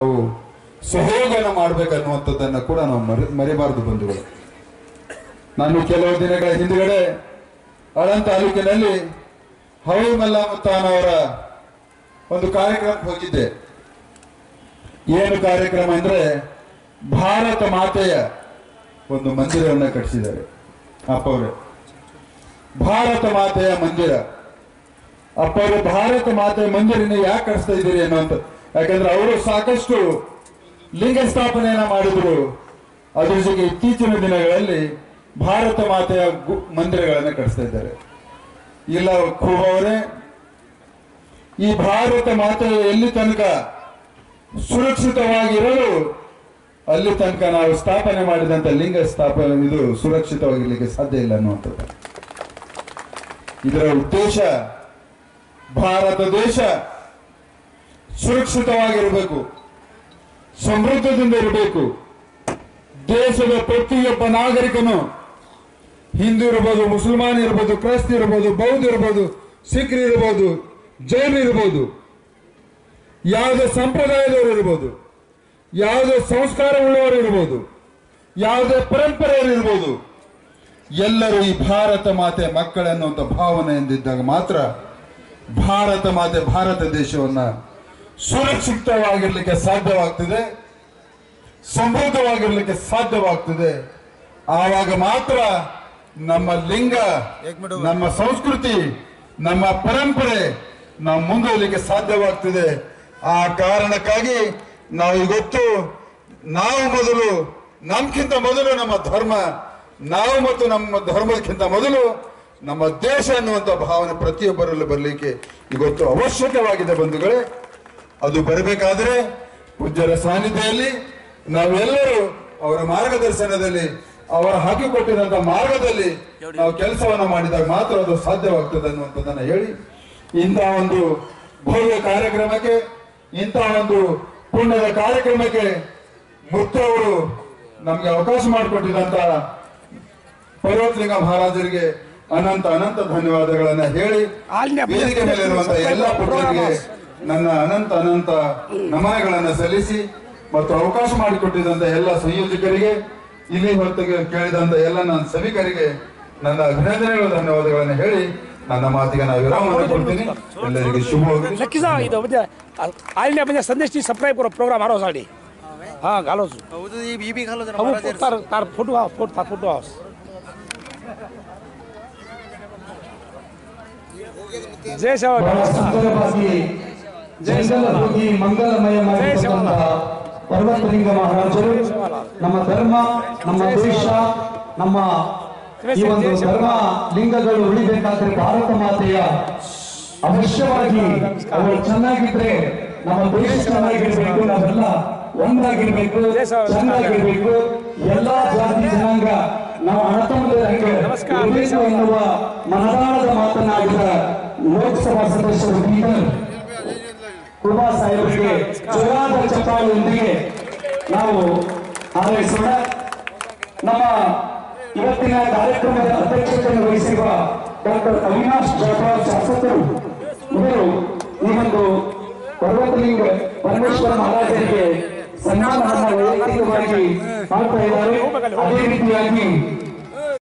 ನಾವು ಸಹಯೋಗನ ಮಾಡ್ಬೇಕನ್ನುವಂಥದ್ದನ್ನ ಕೂಡ ನಾವು ಮರಿ ಮರಿಬಾರದು ಬಂಧುಗಳು ನಾನು ಕೆಲವು ದಿನಗಳ ಹಿಂದುಗಡೆ ಆಳಂದ ತಾಲೂಕಿನಲ್ಲಿ ಹವಿ ಮಲ್ಲಮತ್ತಾನವರ ಒಂದು ಕಾರ್ಯಕ್ರಮಕ್ಕೆ ಹೋಗಿದ್ದೆ ಏನು ಕಾರ್ಯಕ್ರಮ ಅಂದ್ರೆ ಭಾರತ ಮಾತೆಯ ಒಂದು ಮಂದಿರವನ್ನ ಕಟ್ಟಿಸಿದ್ದಾರೆ ಅಪ್ಪವ್ರೆ ಭಾರತ ಮಾತೆಯ ಮಂದಿರ ಅಪ್ಪವರು ಭಾರತ ಮಾತೆಯ ಮಂದಿರನ ಯಾಕೆ ಕಟ್ಟಿಸ್ತಾ ಇದ್ದೀರಿ ಅನ್ನುವಂಥ ಯಾಕಂದ್ರೆ ಅವರು ಸಾಕಷ್ಟು ಲಿಂಗ ಸ್ಥಾಪನೆಯನ್ನ ಮಾಡಿದ್ರು ಅದ್ರ ಜೊತೆಗೆ ಇತ್ತೀಚಿನ ದಿನಗಳಲ್ಲಿ ಭಾರತ ಮಾತೆಯ ಗು- ಮಂದಿರಗಳನ್ನ ಕಟ್ಟಿಸ್ತಾ ಇದ್ದಾರೆ ಇಲ್ಲ ಖೂಬ್ ಅವರೇ ಈ ಭಾರತ ಮಾತೆ ಎಲ್ಲಿ ತನಕ ಸುರಕ್ಷಿತವಾಗಿರಲು ಅಲ್ಲಿ ತನಕ ನಾವು ಸ್ಥಾಪನೆ ಮಾಡಿದಂತ ಲಿಂಗ ಸ್ಥಾಪನೆ ಇದು ಸುರಕ್ಷಿತವಾಗಿರ್ಲಿಕ್ಕೆ ಸಾಧ್ಯ ಇಲ್ಲ ಅನ್ನುವಂಥದ್ದು ಇದರ ಉದ್ದೇಶ ಭಾರತ ದೇಶ ಸುರಕ್ಷಿತವಾಗಿರಬೇಕು ಸಮೃದ್ಧದಿಂದ ಇರಬೇಕು ದೇಶದ ಪ್ರತಿಯೊಬ್ಬ ನಾಗರಿಕನು ಹಿಂದೂ ಇರ್ಬೋದು ಮುಸಲ್ಮಾನ್ ಇರ್ಬೋದು ಕ್ರೈಸ್ತ ಇರ್ಬೋದು ಬೌದ್ಧ ಇರ್ಬೋದು ಸಿಖ್ರು ಇರ್ಬೋದು ಜೈನ್ ಇರ್ಬೋದು ಯಾವುದೇ ಸಂಪ್ರದಾಯದವರು ಇರ್ಬೋದು ಯಾವುದೇ ಸಂಸ್ಕಾರವುಳ್ಳವರು ಇರ್ಬೋದು ಯಾವುದೇ ಪರಂಪರೆಯವರು ಇರ್ಬೋದು ಎಲ್ಲರೂ ಈ ಭಾರತ ಮಾತೆ ಮಕ್ಕಳನ್ನುವಂಥ ಭಾವನೆಯಿಂದಿದ್ದಾಗ ಮಾತ್ರ ಭಾರತ ಮಾತೆ ಭಾರತ ದೇಶವನ್ನ ಸುರಕ್ಷಿತವಾಗಿರ್ಲಿಕ್ಕೆ ಸಾಧ್ಯವಾಗ್ತದೆ ಸಮೃದ್ಧವಾಗಿರ್ಲಿಕ್ಕೆ ಸಾಧ್ಯವಾಗ್ತದೆ ಆವಾಗ ಮಾತ್ರ ನಮ್ಮ ಲಿಂಗ ನಮ್ಮ ಸಂಸ್ಕೃತಿ ನಮ್ಮ ಪರಂಪರೆ ನಾವು ಮುಂದುವಲಿಕ್ಕೆ ಸಾಧ್ಯವಾಗ್ತದೆ ಆ ಕಾರಣಕ್ಕಾಗಿ ನಾವು ಇವತ್ತು ನಾವು ಮೊದಲು ನಮ್ಗಿಂತ ಮೊದಲು ನಮ್ಮ ಧರ್ಮ ನಾವು ಮತ್ತು ನಮ್ಮ ಧರ್ಮಕ್ಕಿಂತ ಮೊದಲು ನಮ್ಮ ದೇಶ ಅನ್ನುವಂಥ ಭಾವನೆ ಪ್ರತಿಯೊಬ್ಬರಲ್ಲೂ ಬರಲಿಕ್ಕೆ ಇವತ್ತು ಅವಶ್ಯಕವಾಗಿದೆ ಬಂಧುಗಳೇ ಅದು ಬರಬೇಕಾದ್ರೆ ಪೂಜ್ಯರ ಸಾನ್ನಿಧ್ಯದಲ್ಲಿ ನಾವೆಲ್ಲರೂ ಅವರ ಮಾರ್ಗದರ್ಶನದಲ್ಲಿ ಅವರ ಹಾಕಿಕೊಟ್ಟಿರುವಂತಹ ಮಾರ್ಗದಲ್ಲಿ ನಾವು ಕೆಲಸವನ್ನ ಮಾಡಿದಾಗ ಮಾತ್ರ ಅದು ಸಾಧ್ಯವಾಗ್ತದೆ ಅನ್ನುವಂಥದ್ದನ್ನ ಹೇಳಿ ಇಂತಹ ಒಂದು ಭವ್ಯ ಕಾರ್ಯಕ್ರಮಕ್ಕೆ ಇಂತಹ ಒಂದು ಪುಣ್ಯದ ಕಾರ್ಯಕ್ರಮಕ್ಕೆ ಮುತ್ತು ಅವರು ನಮ್ಗೆ ಅವಕಾಶ ಮಾಡಿಕೊಟ್ಟಿದಂತ ಪರ್ವತಲಿಂಗ ಮಹಾರಾಜರಿಗೆ ಅನಂತ ಅನಂತ ಧನ್ಯವಾದಗಳನ್ನ ಹೇಳಿ ವೇದಿಕೆ ಮೇಲೆ ಇರುವಂತಹ ಎಲ್ಲ ಪುತ್ರರಿಗೆ ನನ್ನ ಅನಂತ ಅನಂತ ನಮನಗಳನ್ನ ಸಲ್ಲಿಸಿ ಮತ್ತು ಅವಕಾಶ ಮಾಡಿಕೊಟ್ಟಿದಂತ ಎಲ್ಲ ಸಂಯೋಜಕರಿಗೆ ಇಲ್ಲಿ ಹೊತ್ತಿಗೆ ಕೇಳಿದಂತ ಎಲ್ಲ ನನ್ನ ಸಭಿಕರಿಗೆ ನನ್ನ ಅಭಿನಂದನೆಗಳು ಧನ್ಯವಾದಗಳನ್ನ ಹೇಳಿ ನನ್ನ ಮಾತಿಗೆ ನಾನು ವಿರಾಮವನ್ನು ಕೊಡ್ತೀನಿ ಎಲ್ಲರಿಗೆ ಶುಭವಾಗಲಿ नक्कीच हा इथं म्हणजे आईने म्हणजे संदेशची सबस्क्राईब करो प्रोग्राम हाडोसाठी हा घालो ही बी घालो जरा अहो महाराज तार तार फोटो हा फोटो तार फोटो हाऊस जय ಬಹಳ सेवा ಸುಂದರವಾಗಿ ಜಂಗಲ ಹೋಗಿ ಮಂಗಲಮಯವಾಗಿರ್ತಕ್ಕಂತಹ ಪರ್ವತಲಿಂಗ ಮಹಾರಾಜರು ನಮ್ಮ ಧರ್ಮ ನಮ್ಮ ದೇಶ ನಮ್ಮ ಈ ಒಂದು ಧರ್ಮ ಲಿಂಗಗಳು ಉಳಿಬೇಕಾದ್ರೆ ಭಾರತ ಮಾತೆಯ ಅವಶ್ಯವಾಗಿ ಅವರು ಚೆನ್ನಾಗಿದ್ರೆ ನಮ್ಮ ದೇಶ ಚೆನ್ನಾಗಿರ್ಬೇಕು ನಾವೆಲ್ಲ ಒಂದಾಗಿರ್ಬೇಕು ಚೆನ್ನಾಗಿರ್ಬೇಕು ಎಲ್ಲಾ ಜಾತಿ ಜನಾಂಗ ನಾವು ಅಣತಮ್ಮದಂಗೆ ಇರಬೇಕು ಎನ್ನುವ ಮನದಾಳದ ಮಾತನಾಡಿದ ಲೋಕಸಭಾ ಸದಸ್ಯರು ಬೀದರ್ ಕುರ್ಬಾ ಸಾಹೇಬರಿಗೆ ಜೋರಾದ ಚಪ್ಪಾಳೆಯೊಂದಿಗೆ ನಾವು ಹಾರೈಸೋಣ ನಮ್ಮ ಇವತ್ತಿನ ಕಾರ್ಯಕ್ರಮದ ಅಧ್ಯಕ್ಷತೆಯನ್ನು ವಹಿಸಿರುವ ಡಾಕ್ಟರ್ ಅವಿನಾಶ್ ಜಾಫರ್ ಶಾಸಕರು ಇವರು ಈ ಒಂದು ಪರ್ವತಲಿಂಗ ಪರಮೇಶ್ವರ ಮಹಾರಾಜರಿಗೆ ಸನ್ಮಾನವನ್ನು ವೈಯಕ್ತಿಕವಾಗಿ ಮಾಡ್ತಾ ಇದ್ದಾರೆ ಅದೇ ರೀತಿಯಾಗಿ